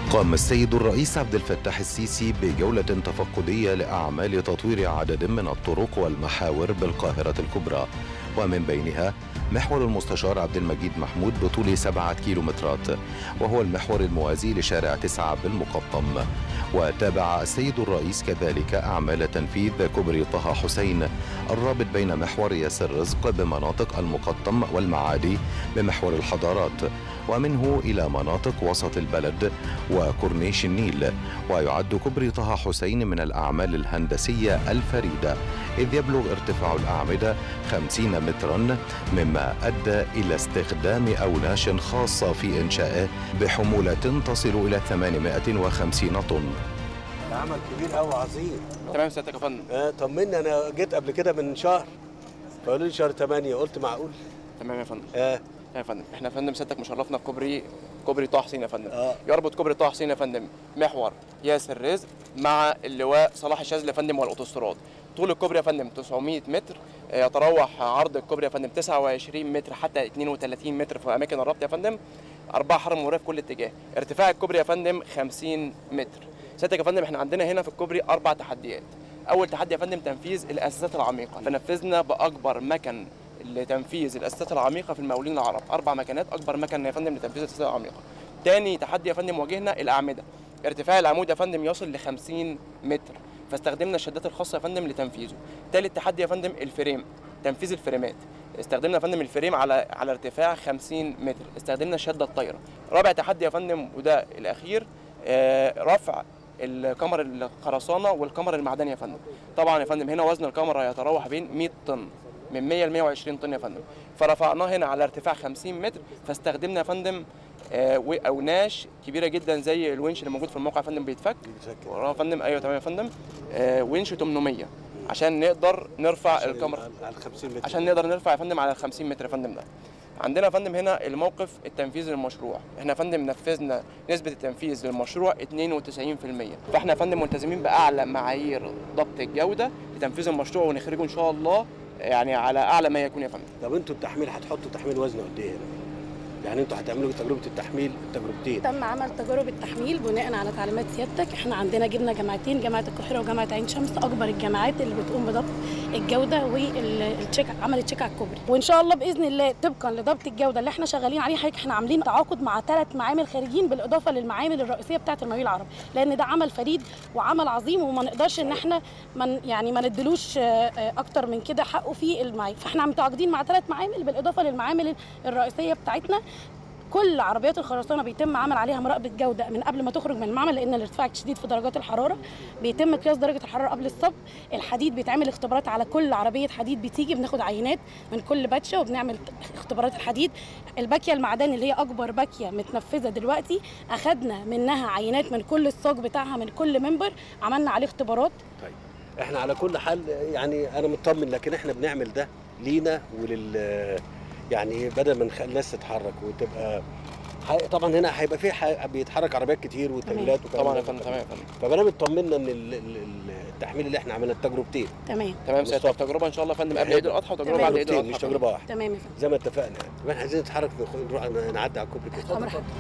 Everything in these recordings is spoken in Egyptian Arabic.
قام السيد الرئيس عبد الفتاح السيسي بجولة تفقدية لأعمال تطوير عدد من الطرق والمحاور بالقاهرة الكبرى ومن بينها محور المستشار عبد المجيد محمود بطول سبعة كيلومترات وهو المحور الموازي لشارع تسعة بالمقطم وتابع السيد الرئيس كذلك أعمال تنفيذ كوبري طه حسين الرابط بين محور ياسر رزق بمناطق المقطم والمعادي بمحور الحضارات ومنه إلى مناطق وسط البلد وكورنيش النيل ويعد كوبري طه حسين من الأعمال الهندسية الفريدة إذ يبلغ ارتفاع الأعمدة 50 مترا مما أدى إلى استخدام أوناش خاصة في إنشائه بحمولة تصل إلى 850 طن عمل كبير قوي عظيم تمام سيادتك يا فندم آه طمني انا جيت قبل كده من شهر فقالوا لي شهر 8 قلت معقول تمام يا فندم اه يا فندم احنا يا فندم سيادتك مشرفنا في كوبري كوبري طه حسين يا فندم آه. يربط كوبري طه حسين يا فندم محور ياسر رزق مع اللواء صلاح الشاذلي يا فندم والاوتوستراد طول الكوبري يا فندم 900 متر آه، يتراوح عرض الكوبري يا فندم 29 متر حتى 32 متر في اماكن الربط يا فندم أربعة حرم مرورية في كل اتجاه ارتفاع الكوبري يا فندم 50 متر سيادتك يا فندم احنا عندنا هنا في الكوبري أربع تحديات أول تحدي يا فندم تنفيذ الأساسات العميقة فنفذنا بأكبر مكن لتنفيذ الأساسات العميقة في المقاولين العرب أربع مكانات أكبر مكن يا فندم لتنفيذ الأساسات العميقة تاني تحدي يا فندم واجهنا الأعمدة ارتفاع العمود يا فندم يصل ل 50 متر فاستخدمنا الشدات الخاصة يا فندم لتنفيذه تالت تحدي يا فندم الفريم تنفيذ الفريمات استخدمنا يا فندم الفريم على على ارتفاع 50 متر استخدمنا الشده الطايره رابع تحدي يا فندم وده الاخير آه، رفع الكمر الخرسانه والكمر المعدني يا فندم طبعا يا فندم هنا وزن الكمره يتراوح بين 100 طن من 100 ل 120 طن يا فندم فرفعناه هنا على ارتفاع 50 متر فاستخدمنا يا فندم آه، واوناش كبيره جدا زي الونش اللي موجود في الموقع يا فندم بيتفك بيتفك. وراه يا فندم ايوه تمام يا فندم آه، ونش 800 عشان نقدر نرفع الكمر على 50 متر عشان نقدر نرفع يا فندم على ال 50 متر يا فندم ده عندنا يا فندم هنا الموقف التنفيذي للمشروع احنا يا فندم نفذنا نسبة التنفيذ للمشروع 92% فاحنا يا فندم ملتزمين بأعلى معايير ضبط الجودة لتنفيذ المشروع ونخرجه إن شاء الله يعني على أعلى ما يكون يا فندم طب انتوا التحميل هتحطوا تحميل وزن قد ايه هنا؟ يعني انتوا هتعملوا تجربه التحميل التجربتين تم عمل تجارب التحميل بناء على تعليمات سيادتك احنا عندنا جبنا جامعتين جامعه القاهره وجامعه عين شمس اكبر الجامعات اللي بتقوم بضبط الجوده والتشيك عمل تشيك على الكوبري وان شاء الله باذن الله طبقا لضبط الجوده اللي احنا شغالين عليه حضرتك احنا عاملين تعاقد مع ثلاث معامل خارجين بالاضافه للمعامل الرئيسيه بتاعه المقاولين العرب لان ده عمل فريد وعمل عظيم وما نقدرش ان احنا من يعني ما ندلوش آه، آه، اكتر من كده حقه في المعايير فاحنا متعاقدين مع ثلاث معامل بالاضافه للمعامل الرئيسيه بتاعتنا كل عربيات الخرسانه بيتم عمل عليها مراقبه جوده من قبل ما تخرج من المعمل لان الارتفاع شديد في درجات الحراره بيتم قياس درجه الحراره قبل الصب الحديد بيتعمل اختبارات على كل عربيه حديد بتيجي بناخد عينات من كل باتشه وبنعمل اختبارات الحديد الباكيه المعدني اللي هي اكبر باكيه متنفذه دلوقتي اخدنا منها عينات من كل الصاج بتاعها من كل منبر عملنا عليه اختبارات طيب احنا على كل حال يعني انا مطمن لكن احنا بنعمل ده لينا ولل يعني بدل ما نخلي الناس تتحرك وتبقى ح- طبعا هنا هيبقى في ح- بيتحرك عربيات كتير وتمويلات وكلام طبعا ده. يا فندم تمام يا فندم فانا مطمنا ان ال- ال- ال- التحميل اللي احنا عملنا التجربتين تمام تمام سيادتك بالظبط. تجربة إن شاء الله يا فندم قبل عيد الأضحى وتجربة بعد عيد تجربتين الأضحى مش يا فندم. تجربه واحده تمام يا فندم زي ما اتفقنا يعني طب احنا عايزين نتحرك نخ- نروح نعدي على الكوبري كده أمر حضرتك.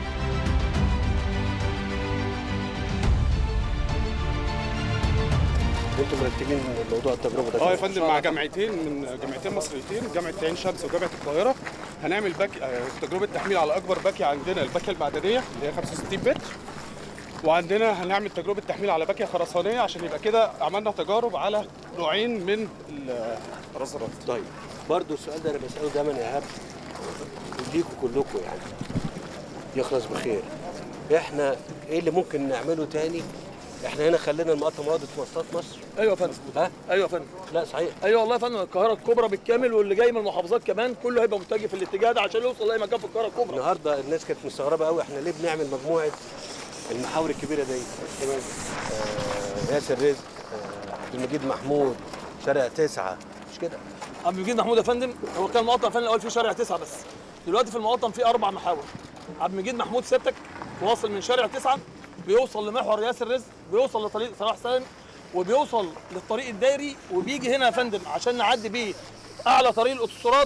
انتوا مرتبين موضوع التجربه ده اه يا كده. فندم مع جامعتين من جامعتين مصريتين جامعه عين شمس وجامعه القاهره هنعمل باك آه، تجربه تحميل على اكبر باكيه عندنا الباكيه المعدنيه اللي هي 65 متر وعندنا هنعمل تجربه تحميل على باكيه خرسانيه عشان يبقى كده عملنا تجارب على نوعين من الرزرات طيب برضه السؤال ده انا بساله دايما يا ايهاب ليكوا كلكم يعني يخلص بخير احنا ايه اللي ممكن نعمله تاني احنا هنا خلينا المقطم واخد في مواصلات مصر ايوه يا فندم ها ايوه يا فندم لا صحيح ايوه والله يا فندم القاهره الكبرى بالكامل واللي جاي من المحافظات كمان كله هيبقى متجه في الاتجاه ده عشان يوصل لاي مكان في القاهره الكبرى النهارده الناس كانت مستغربه قوي احنا ليه بنعمل مجموعه المحاور الكبيره دي تمام آه ياسر رزق آه عبد المجيد محمود شارع تسعة مش كده عبد المجيد محمود يا فندم هو كان مقطم فندم الاول في شارع تسعه بس دلوقتي في المقطم في اربع محاور عبد المجيد محمود سيادتك واصل من شارع تسعه بيوصل لمحور ياسر رزق بيوصل لطريق صلاح سالم وبيوصل للطريق الدائري وبيجي هنا يا فندم عشان نعدي بيه اعلى طريق الاوتوستراد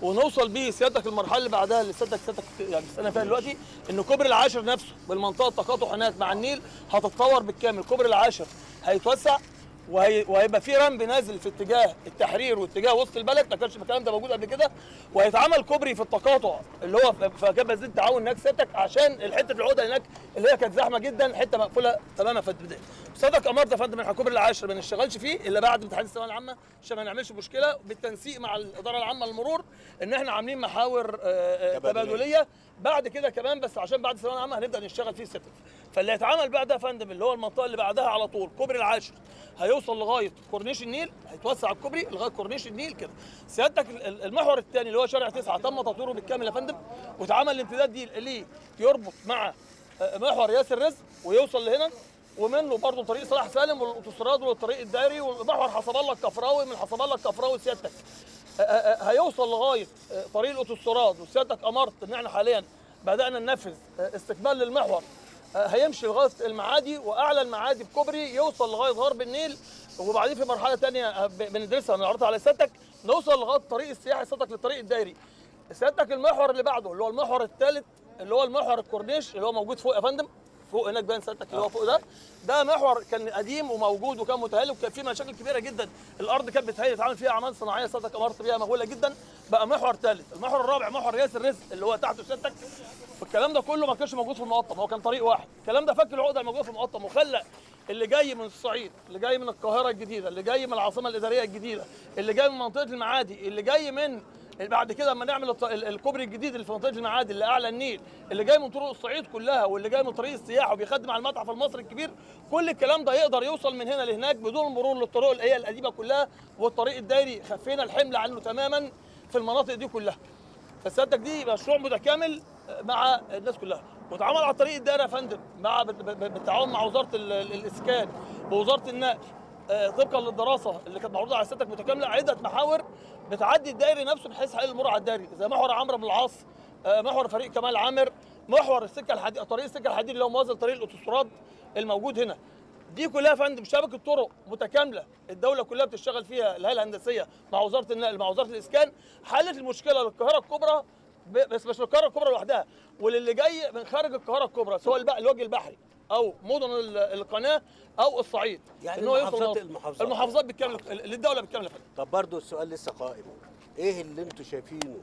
ونوصل بيه سيادتك المرحله اللي بعدها اللي سيادتك سيادتك يعني بتسالنا فيها دلوقتي ان كوبري العاشر نفسه بالمنطقه التقاطع هناك مع النيل هتتطور بالكامل كوبري العاشر هيتوسع وهي... وهيبقى في رمب نازل في اتجاه التحرير واتجاه وسط البلد ما كانش الكلام ده موجود قبل كده وهيتعمل كوبري في التقاطع اللي هو في في جبل زيت التعاون هناك سيادتك عشان الحته العقده هناك اللي هي كانت زحمه جدا حته مقفوله تماما في البدايه سيادتك امرت يا فندم احنا الكوبري العاشر ما نشتغلش فيه الا بعد امتحان الثانويه العامه عشان ما نعملش مشكله بالتنسيق مع الاداره العامه للمرور ان احنا عاملين محاور آه، آه، تبادلية. تبادليه بعد كده كمان بس عشان بعد الثانويه العامه هنبدا نشتغل فيه ستة فاللي هيتعمل بعدها يا فندم اللي هو المنطقه اللي بعدها على طول كوبري العاشر هيوصل لغايه كورنيش النيل هيتوسع الكوبري لغايه كورنيش النيل كده سيادتك ال- ال- المحور الثاني اللي هو شارع تسعة تم تطويره بالكامل يا فندم واتعمل الامتداد دي ليه يربط مع آه، محور ياسر رزق ويوصل لهنا ومنه برضه طريق صلاح سالم والاوتوستراد والطريق الدائري ومحور حسب الله الكفراوي من حسب الله الكفراوي سيادتك آه، آه، هيوصل لغايه آه، طريق الاوتوستراد وسيادتك امرت ان احنا حاليا بدانا ننفذ آه، استكمال للمحور آه، هيمشي لغايه المعادي واعلى المعادي بكوبري يوصل لغايه غرب النيل وبعدين في مرحله ثانيه بندرسها نعرضها على سيادتك نوصل لغايه الطريق السياحي سيادتك للطريق الدائري سيادتك المحور اللي بعده اللي هو المحور الثالث اللي هو المحور الكورنيش اللي هو موجود فوق يا فندم فوق هناك باين سيادتك اللي هو فوق ده ده محور كان قديم وموجود وكان متهالك وكان فيه مشاكل كبيره جدا الارض كانت بتهيئ يتعمل فيها اعمال صناعيه سيادتك امرت بيها مهوله جدا بقى محور ثالث المحور الرابع محور ياسر رزق اللي هو تحته سيادتك والكلام ده كله ما كانش موجود في المقطم هو كان طريق واحد الكلام ده فك العقده الموجوده في المقطم وخلى اللي جاي من الصعيد اللي جاي من القاهره الجديده اللي جاي من العاصمه الاداريه الجديده اللي جاي من منطقه المعادي اللي جاي من بعد كده لما نعمل الط- ال- الكوبري الجديد اللي في منطقه المعادي اللي اعلى النيل اللي جاي من طرق الصعيد كلها واللي جاي من طريق السياحه وبيخدم على المتحف المصري الكبير كل الكلام ده يقدر يوصل من هنا لهناك بدون مرور للطرق اللي هي القديمه كلها والطريق الدائري خفينا الحمل عنه تماما في المناطق دي كلها فسيادتك دي مشروع متكامل مع الناس كلها واتعمل على طريق الدائره يا فندم مع بال- بال- بالتعاون مع وزاره ال- ال- الاسكان ووزاره النقل آه، طبقا للدراسه اللي كانت معروضه على سيادتك متكامله عده محاور بتعدي الدائري نفسه بحيث حل المرور على الدائري زي محور عمرو بن العاص آه، محور فريق كمال عامر محور السكه الحديد طريق السكه الحديد اللي هو موازي طريق الاوتوستراد الموجود هنا دي كلها يا فندم شبكه طرق متكامله الدوله كلها بتشتغل فيها الهيئه الهندسيه مع وزاره النقل مع وزاره الاسكان حلت المشكله للقاهره الكبرى ب- بس مش للقاهره الكبرى لوحدها وللي جاي من خارج القاهره الكبرى سواء الب- الوجه البحري او مدن ال- القناه او الصعيد يعني إن هو يوصل المحافظات- لمصر. المحافظات. المحافظات بالكامل للدوله بالكامل يا فندم طب برضو السؤال لسه قائم ايه اللي انتوا شايفينه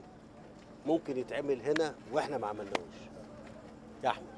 ممكن يتعمل هنا واحنا ما عملناهوش يا احمد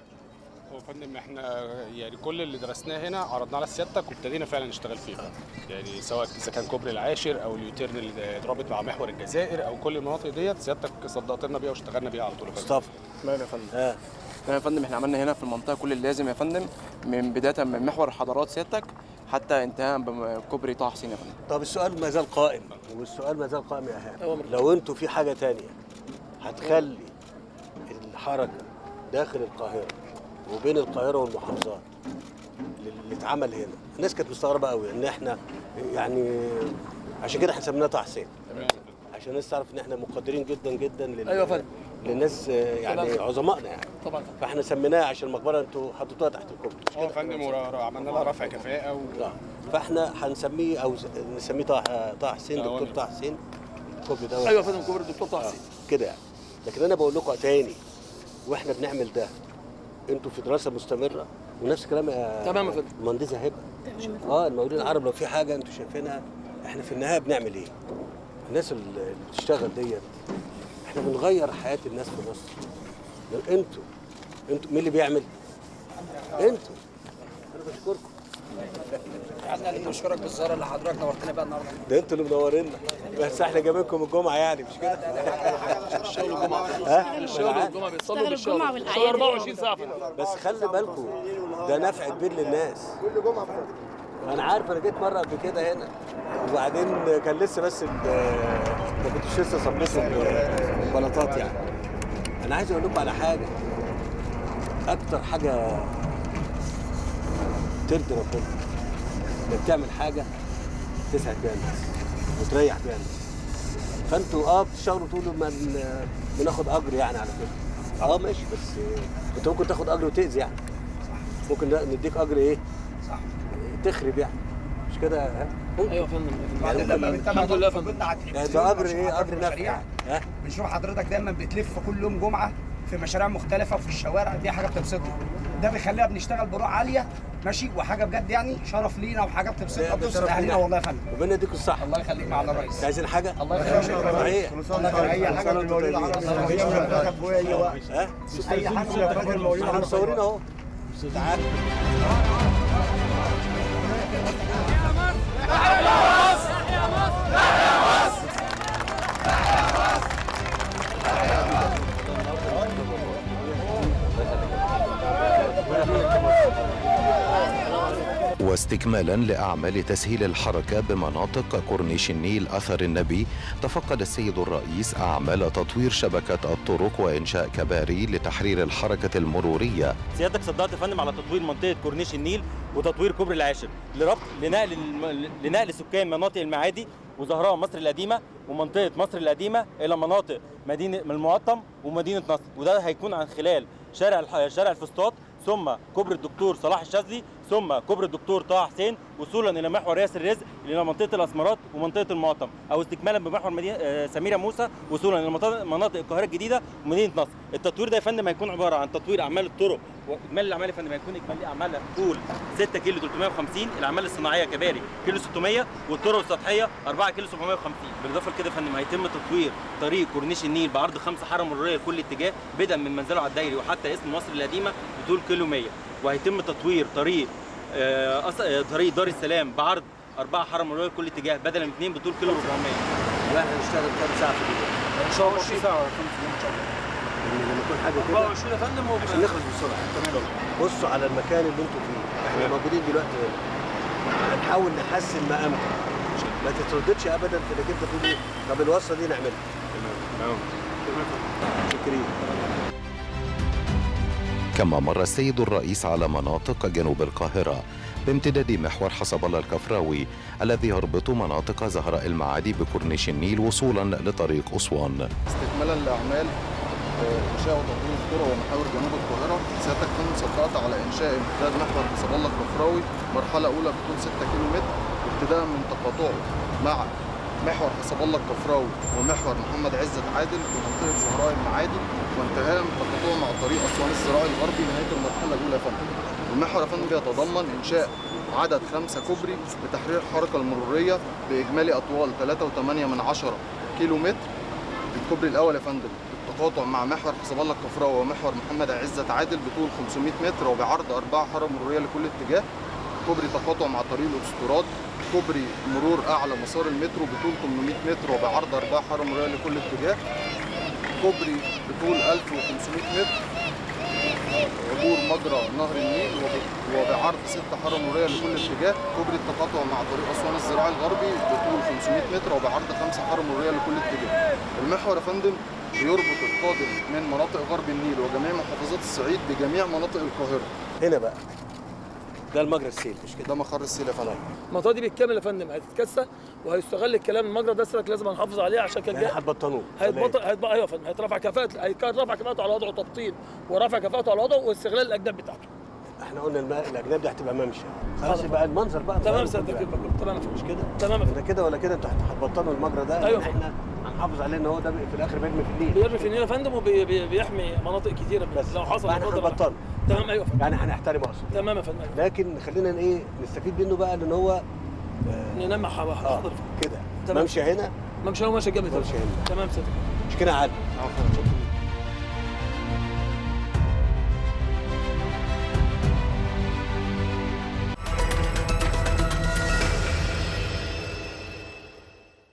هو يا فندم احنا يعني كل اللي درسناه هنا عرضناه على سيادتك وابتدينا فعلا نشتغل فيه يعني سواء اذا كان كوبري العاشر او اليوتيرن اللي اترابط مع محور الجزائر او كل المناطق ديت سيادتك صدقت لنا بيها واشتغلنا بيها على طول يا فندم. مصطفى تمام يا فندم ها تمام يا فندم احنا عملنا هنا في المنطقه كل اللازم يا فندم من بدايه من محور الحضارات سيادتك حتى انتهاء بكوبري طه حسين يا فندم طب السؤال ما زال قائم والسؤال ما زال قائم يا ايهاب أوامر. لو انتوا في حاجه تانية هتخلي الحركه داخل القاهره وبين القاهره والمحافظات اللي اتعمل هنا الناس كانت مستغربه قوي ان احنا يعني عشان كده احنا سميناه طه حسين تمام عشان الناس تعرف ان احنا مقدرين جدا جدا لل... أيوة يا فندم. للناس آه، يعني تمام. عظمائنا يعني طبعا فاحنا سميناها عشان المقبره انتوا حطيتوها تحت الكوبري اه يا فندم ور- عملنا لها رفع كفاءه و... آه. فاحنا هنسميه او ز- نسميه طه طه حسين آه، دكتور وأنا- طه حسين الكوبري ده ايوه يا فندم كوبري الدكتور طه آه، حسين كده يعني لكن انا بقول لكم تاني واحنا بنعمل ده انتوا في دراسه مستمره ونفس الكلام يا تمام يا فندم. المهندسه هبه اه المقاولين العرب لو في حاجه انتوا شايفينها احنا في النهايه بنعمل ايه؟ الناس اللي اللي بتشتغل ديت احنا بنغير حياه الناس في مصر لو انتوا انتوا مين اللي بيعمل؟ انتوا انا بشكركم احنا اللي بنشكرك بالزياره اللي حضرتك نورتنا بيها النهارده ده انتوا اللي منورينا بس احنا جايبينكم الجمعه يعني مش كده؟ الشغل الجمعه ها؟ الشغل والجمعه بيتصلوا اشتغلوا بالشغل الجمعة والأعياد. شغل 24 ساعه يا فندم بس خلي بالكم ده نفع كبير للناس كل جمعه انا عارف انا جيت مره قبل كده هنا وبعدين كان لسه بس ال- ما كنتش لسه صبيت ال- البلاطات يعني انا عايز اقول لكم على حاجه اكتر حاجه ترضي ربنا انك تعمل حاجه تسعد بيها الناس وتريح بيها الناس فانتوا اه بتشتغلوا طول ما ن- بناخد اجر يعني على كده اه ماشي بس آه، انت ممكن تاخد اجر وتاذي يعني ممكن نديك اجر ايه؟ صح تخرب يعني مش كده ها؟ ممكن. ايوه يا فندم بعدين لما بنتابع الحمد لله يا برضه فندم بنطلع ده التلفزيون اجر بنشوف ايه حضرتك اجر نفع مشاريع ها بنشوف حضرتك دايما بتلف كل يوم جمعه في مشاريع مختلفه في الشوارع دي حاجه بتبسطنا ده بيخلينا بنشتغل بروح عاليه ماشي وحاجه بجد يعني شرف لينا وحاجه بتبسطنا ده بتبسط شرف اهالينا لينا. والله يا فندم ربنا يديكم الصحه الله يخليك معنا يا ريس عايزين حاجه الله يخليك صحيح الله يخليك اي حاجه في المولود ها اي حاجه في المولود احنا مصورين اهو تعال واستكمالا لأعمال تسهيل الحركة بمناطق كورنيش النيل أثر النبي تفقد السيد الرئيس أعمال تطوير شبكة الطرق وإنشاء كباري لتحرير الحركة المرورية سيادتك صدقت يا فندم على تطوير منطقه كورنيش النيل وتطوير كوبري العاشر لربط لنقل الم... لنقل سكان مناطق المعادي وزهراء مصر القديمه ومنطقه مصر القديمه الى مناطق مدينه من المقطم ومدينه نصر وده هيكون عن خلال شارع الح... شارع الفسطاط ثم كوبري الدكتور صلاح الشاذلي ثم كوبري الدكتور طه حسين وصولا الى محور ياسر رزق الى منطقه الاسمرات ومنطقه المقطم او استكمالا بمحور مدينه آه، سميره موسى وصولا الى مناطق- مناطق القاهره الجديده ومدينه نصر التطوير ده يا فندم هيكون عباره عن تطوير اعمال الطرق واجمالي الاعمال يا فندم هيكون اجمالي اعمالها طول 6 كيلو 350 الاعمال الصناعيه كباري كيلو 600 والطرق السطحيه 4 كيلو 750 بالاضافه لكده يا فندم هيتم تطوير طريق كورنيش النيل بعرض خمسه حاره مروريه لكل اتجاه بدءا من منزله على الدايري وحتى اسم مصر القديمه بطول كيلو 100 وهيتم تطوير طريق آه، أص- آه، طريق دار السلام بعرض أربعة حارة مرورية لكل اتجاه بدلا من اثنين بطول كيلو 400 يبقى احنا هنشتغل كام ساعه في اليوم ان شاء الله في ساعه يا فندم ان شاء الله لان لما يكون حاجه كده 24 يا فندم عشان نخلص بسرعه تمام بصوا على المكان اللي انتوا فيه احنا موجودين دلوقتي هنا هنحاول نحسن ما امكن ما تترددش ابدا في انك انت تقول إيه، طب الوصله دي نعملها شكرين كما مر السيد الرئيس على مناطق جنوب القاهرة بامتداد محور حسب الله الكفراوي الذي يربط مناطق زهراء المعادي بكورنيش النيل وصولا لطريق أسوان استكمالا لاعمال آه، انشاء وتطوير القرى ومحاور جنوب القاهره سيادتك كنت صدقت على انشاء امتداد محور حسب الله الكفراوي مرحله اولى بطول 6 كيلو متر ابتداء من تقاطعه مع محور حسب الله الكفراوي ومحور محمد عزت عادل بمنطقه زهراء المعادي وانتهاء من تقاطعه مع طريق اسوان الزراعي الغربي نهايه المرحله الاولى يا فندم. المحور يا فندم بيتضمن انشاء عدد خمسة كوبري لتحرير الحركة المرورية بإجمالي أطوال 3.8 من عشرة كيلو متر الكوبري الاول يا فندم بالتقاطع مع محور حسب الله الكفراوي ومحور محمد عزت عادل بطول 500 متر وبعرض اربعه حاره مروريه لكل اتجاه كوبري تقاطع مع طريق الاوتوستراد كوبري مرور اعلى مسار المترو بطول 800 متر وبعرض اربعه حاره مروريه لكل اتجاه كوبري بطول 1500 متر عبور مجرى نهر النيل وب- وبعرض ست حاره مروريه لكل اتجاه كوبري التقاطع مع طريق اسوان الزراعي الغربي بطول 500 متر وبعرض خمسه حاره مروريه لكل اتجاه المحور يا فندم بيربط القادم من مناطق غرب النيل وجميع محافظات الصعيد بجميع مناطق القاهره هنا بقى ده المجرى السيل مش كده ده مخر السيل يا فندم المنطقه دي بالكامل يا فندم هتتكسى وهيستغل الكلام المجرى ده سيادتك لازم نحافظ عليه عشان كان يعني جاي هتبطلوه هيتبطل هيتبقى ايوه يا فندم هيترفع كفاءه هيرفع كفاءته على وضعه تبطين ورفع كفاءته على وضعه واستغلال الاجناب بتاعته احنا قلنا الم- الاجناب دي هتبقى ممشى خلاص يبقى المنظر بقى تمام غير سيادتك كله. يبقى تمام يا فندم. مش كده تمام يا فندم. ده كده ولا كده انتوا هت- هتبطلوا المجرى ده أيوة. لأن احنا هنحافظ عليه ان هو ده في الاخر بيرمي في النيل بيرمي في النيل يا فندم وبيحمي مناطق كتيره بس لو حصل فاحنا لا قدر الله. هنبطل تمام ايوه يا فندم يعني هنحترمه اصلا تمام يا فندم لكن خلينا ايه نستفيد منه بقى لان هو ننمى اه حاضر كده تمام. ممشى هنا ممشي هو ماشي جنبي ممشي هنا تمام سيادتك مش كده عادي عفوا